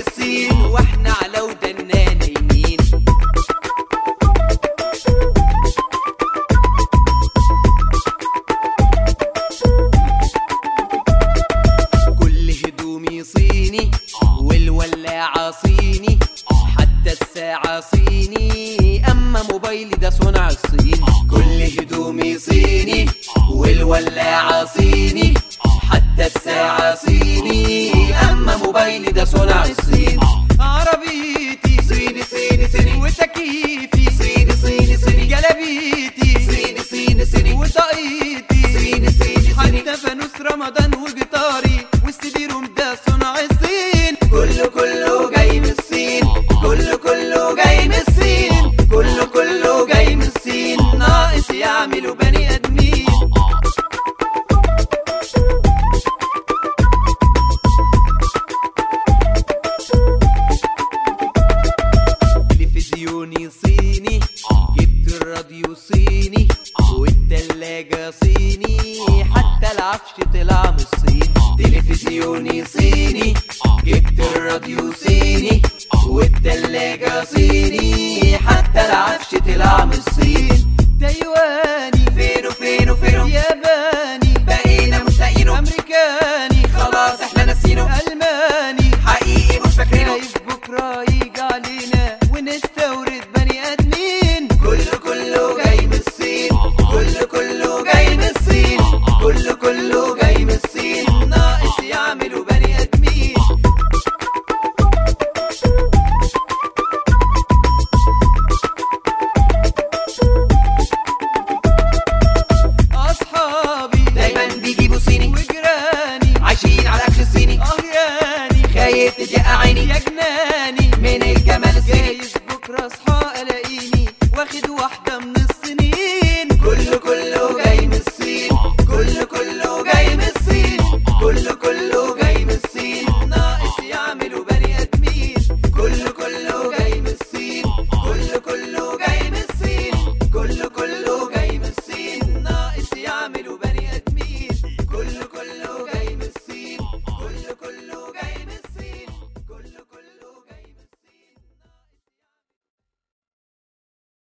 الصين واحنا على ودنا نايمين كل هدومي صيني والولاعة صيني حتى الساعة صيني أما موبايلي ده صنع الصين كل هدومي صيني والولاعة صيني حتى الساعة صيني أما موبايلي ده صنع الصين عربيتي صيني صيني صيني وتكييفي صيني صيني صيني جلابيتي صيني صيني صيني وطاقيتي صيني صيني حتى فانوس رمضان وجيتاري والسيدي روم ده صنع الصين كله كله جاي من الصين كله كله جاي من الصين كله كله جاي من الصين ناقص يعملوا بني ادمين تلفزيوني صيني جبت الراديو صيني والتلاجة صيني حتى العفش طلع من الصين تلفزيوني صيني جبت الراديو صيني والتلاجة صيني حتى العفش طلع من الصين تايواني فينه فينه فينه ياباني بقينا مشتاقينه امريكاني خلاص احنا ناسينه الماني حقيقي مش فاكرينه خايف بكره يجي علينا ونستورد بني ادمين كله كله جاي من الصين كله كله جاي من الصين كله كله جاي من الصين ناقص يعملوا بني ادمين اصحابي دايما بيجيبوا صيني وجيراني عايشين على اكل الصيني اه ياني خايف تضيق عيني يا جناني